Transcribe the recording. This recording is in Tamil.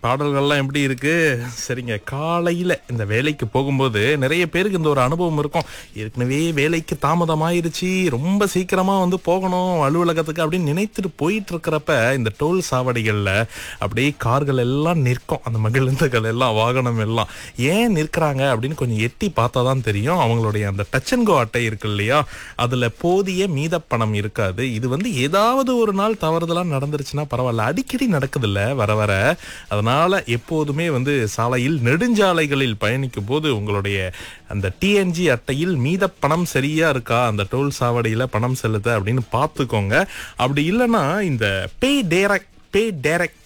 பாடல்கள்லாம் எப்படி இருக்கு சரிங்க காலையில இந்த வேலைக்கு போகும்போது நிறைய பேருக்கு இந்த ஒரு அனுபவம் இருக்கும் ஏற்கனவே வேலைக்கு தாமதமாயிருச்சு ரொம்ப சீக்கிரமா வந்து போகணும் அலுவலகத்துக்கு அப்படின்னு நினைத்துட்டு போயிட்டு இருக்கிறப்ப இந்த டோல் சாவடிகள்ல அப்படியே கார்கள் எல்லாம் நிற்கும் அந்த மகிழுந்துகள் எல்லாம் வாகனம் எல்லாம் ஏன் நிற்கிறாங்க அப்படின்னு கொஞ்சம் எட்டி பார்த்தா தான் தெரியும் அவங்களுடைய அந்த டச் அண்ட் கோ அட்டை இருக்கு இல்லையா அதுல போதிய மீத பணம் இருக்காது இது வந்து ஏதாவது ஒரு நாள் தவறுதலா நடந்துருச்சுன்னா பரவாயில்ல அடிக்கடி நடக்குதுல்ல வர வர அதனால எப்போதுமே வந்து சாலையில் நெடுஞ்சாலைகளில் பயணிக்கும் போது உங்களுடைய அந்த டிஎன்ஜி அட்டையில் மீத பணம் சரியா இருக்கா அந்த டோல் சாவடியில பணம் செலுத்த அப்படின்னு பார்த்துக்கோங்க அப்படி இல்லைன்னா இந்த பே டேரக்ட் பே டேரக்ட்